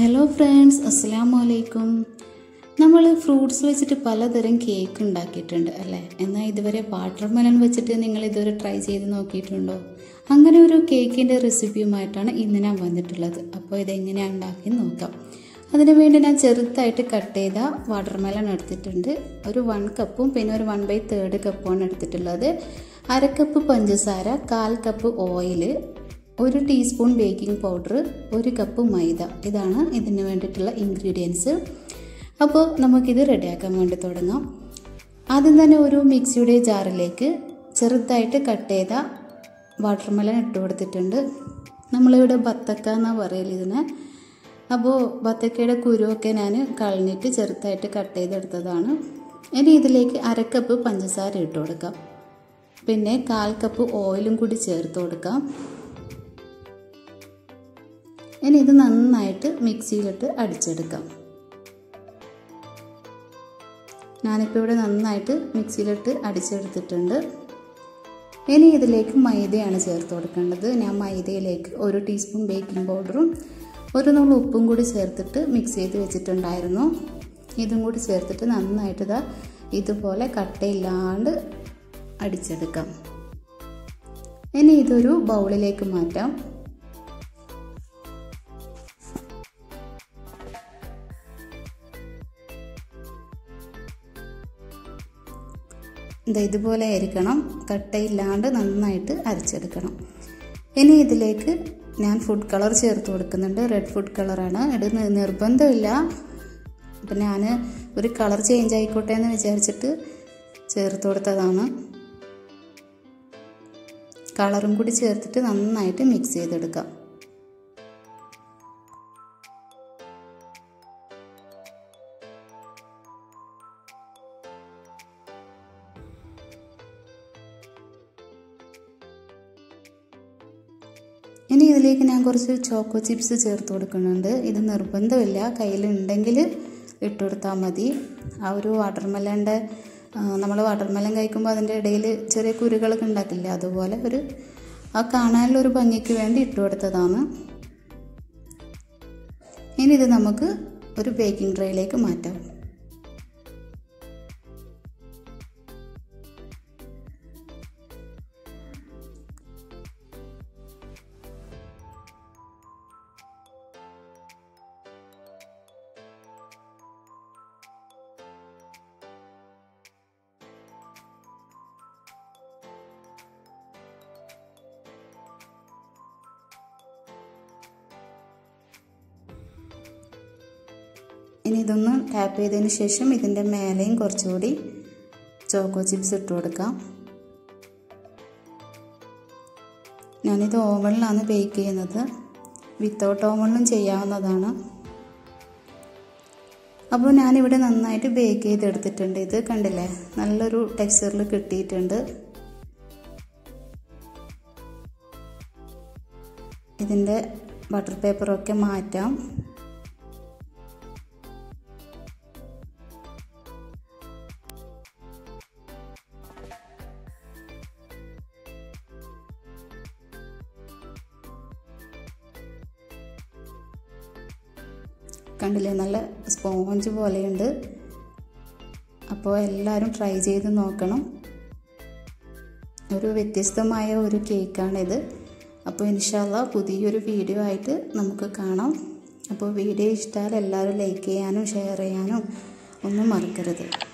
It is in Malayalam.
ഹലോ ഫ്രണ്ട്സ് അസ്സലാമു അലൈക്കും നമ്മൾ ഫ്രൂട്ട്സ് വെച്ചിട്ട് പലതരം കേക്ക് ഉണ്ടാക്കിയിട്ടുണ്ട് അല്ലേ എന്നാൽ ഇതുവരെ വാട്ടർ മെലൺ വെച്ചിട്ട് നിങ്ങൾ ഇതുവരെ ട്രൈ ചെയ്ത് നോക്കിയിട്ടുണ്ടോ അങ്ങനെ ഒരു കേക്കിൻ്റെ റെസിപ്പിയുമായിട്ടാണ് ഇന്ന് ഞാൻ വന്നിട്ടുള്ളത് അപ്പോൾ ഇതെങ്ങനെയാണ് ഉണ്ടാക്കി നോക്കാം അതിന് വേണ്ടി ഞാൻ ചെറുതായിട്ട് കട്ട് ചെയ്ത വാട്ടർ മെലൺ എടുത്തിട്ടുണ്ട് ഒരു വൺ കപ്പും പിന്നെ ഒരു വൺ ബൈ തേർഡ് കപ്പുമാണ് എടുത്തിട്ടുള്ളത് അര കപ്പ് പഞ്ചസാര കാൽ കപ്പ് ഓയിൽ ഒരു ടീസ്പൂൺ ബേക്കിംഗ് പൗഡർ ഒരു കപ്പ് മൈദ ഇതാണ് ഇതിന് വേണ്ടിയിട്ടുള്ള ഇൻഗ്രീഡിയൻസ് അപ്പോൾ നമുക്കിത് റെഡിയാക്കാൻ വേണ്ടി തുടങ്ങാം ആദ്യം തന്നെ ഒരു മിക്സിയുടെ ജാറിലേക്ക് ചെറുതായിട്ട് കട്ട് ചെയ്ത വാട്ടർമെലൺ ഇട്ട് കൊടുത്തിട്ടുണ്ട് നമ്മളിവിടെ ബത്തക്ക എന്നാണ് പറയൽ ഇതിനെ അപ്പോൾ ബത്തക്കയുടെ കുരുവൊക്കെ ഞാൻ കളഞ്ഞിട്ട് ചെറുതായിട്ട് കട്ട് ചെയ്തെടുത്തതാണ് ഇനി ഇതിലേക്ക് അരക്കപ്പ് പഞ്ചസാര ഇട്ട് കൊടുക്കാം പിന്നെ കാൽ കപ്പ് ഓയിലും കൂടി ചേർത്ത് കൊടുക്കാം ഇനി ഇത് നന്നായിട്ട് മിക്സിയിലിട്ട് അടിച്ചെടുക്കാം ഞാനിപ്പോൾ ഇവിടെ നന്നായിട്ട് മിക്സിയിലിട്ട് അടിച്ചെടുത്തിട്ടുണ്ട് ഇനി ഇതിലേക്ക് മൈദയാണ് ചേർത്ത് കൊടുക്കേണ്ടത് ഞാൻ മൈദയിലേക്ക് ഒരു ടീസ്പൂൺ ബേക്കിംഗ് പൗഡറും ഒരു നുള്ളു ഉപ്പും കൂടി ചേർത്തിട്ട് മിക്സ് ചെയ്ത് വെച്ചിട്ടുണ്ടായിരുന്നു ഇതും കൂടി ചേർത്തിട്ട് നന്നായിട്ട് ഇതാ ഇതുപോലെ കട്ടയില്ലാണ്ട് അടിച്ചെടുക്കാം ഇനി ഇതൊരു ബൗളിലേക്ക് മാറ്റാം ഇത് ഇതുപോലെ ആയിരിക്കണം കട്ടയില്ലാണ്ട് നന്നായിട്ട് അരച്ചെടുക്കണം ഇനി ഇതിലേക്ക് ഞാൻ ഫുഡ് കളർ ചേർത്ത് കൊടുക്കുന്നുണ്ട് റെഡ് ഫുഡ് കളറാണ് ഇത് നിർബന്ധമില്ല അപ്പം ഞാൻ ഒരു കളർ ചേഞ്ച് ആയിക്കോട്ടെ എന്ന് വിചാരിച്ചിട്ട് ചേർത്ത് കൊടുത്തതാണ് കളറും കൂടി ചേർത്തിട്ട് നന്നായിട്ട് മിക്സ് ചെയ്തെടുക്കാം ഇനി ഇതിലേക്ക് ഞാൻ കുറച്ച് ചോക്കോ ചിപ്സ് ചേർത്ത് കൊടുക്കുന്നുണ്ട് ഇത് നിർബന്ധമില്ല കയ്യിലുണ്ടെങ്കിൽ ഇട്ട് കൊടുത്താൽ മതി ആ ഒരു വാട്ടർമെലൻ്റെ നമ്മൾ വാട്ടർമെലൻ കഴിക്കുമ്പോൾ അതിൻ്റെ ഇടയിൽ ചെറിയ കുരുകളൊക്കെ ഉണ്ടാക്കില്ല അതുപോലെ ഒരു ആ കാണാനുള്ളൊരു ഭംഗിക്ക് വേണ്ടി ഇട്ട് കൊടുത്തതാണ് ഇനി ഇത് നമുക്ക് ഒരു ബേക്കിംഗ് ട്രേയിലേക്ക് മാറ്റാം ഇനി ഇതൊന്ന് ടാപ്പ് ചെയ്തതിന് ശേഷം ഇതിൻ്റെ മേലെയും കുറച്ചുകൂടി ചോക്കോ ചിപ്സ് ഇട്ട് കൊടുക്കാം ഞാനിത് ഓവണിലാണ് ബേക്ക് ചെയ്യുന്നത് വിത്തൗട്ട് ഓവണിലും ചെയ്യാവുന്നതാണ് അപ്പോൾ ഞാനിവിടെ നന്നായിട്ട് ബേക്ക് ചെയ്തെടുത്തിട്ടുണ്ട് ഇത് കണ്ടില്ലേ നല്ലൊരു ടെക്സ്ചറിൽ കിട്ടിയിട്ടുണ്ട് ഇതിൻ്റെ ബട്ടർ പേപ്പറൊക്കെ മാറ്റാം കണ്ടില്ലേ നല്ല സ്പോഞ്ച് പോലെയുണ്ട് അപ്പോൾ എല്ലാവരും ട്രൈ ചെയ്ത് നോക്കണം ഒരു വ്യത്യസ്തമായ ഒരു കേക്കാണിത് അപ്പോൾ ഇൻഷാല്ല പുതിയൊരു വീഡിയോ ആയിട്ട് നമുക്ക് കാണാം അപ്പോൾ വീഡിയോ ഇഷ്ടമായാൽ എല്ലാവരും ലൈക്ക് ചെയ്യാനും ഷെയർ ചെയ്യാനും ഒന്നും മറക്കരുത്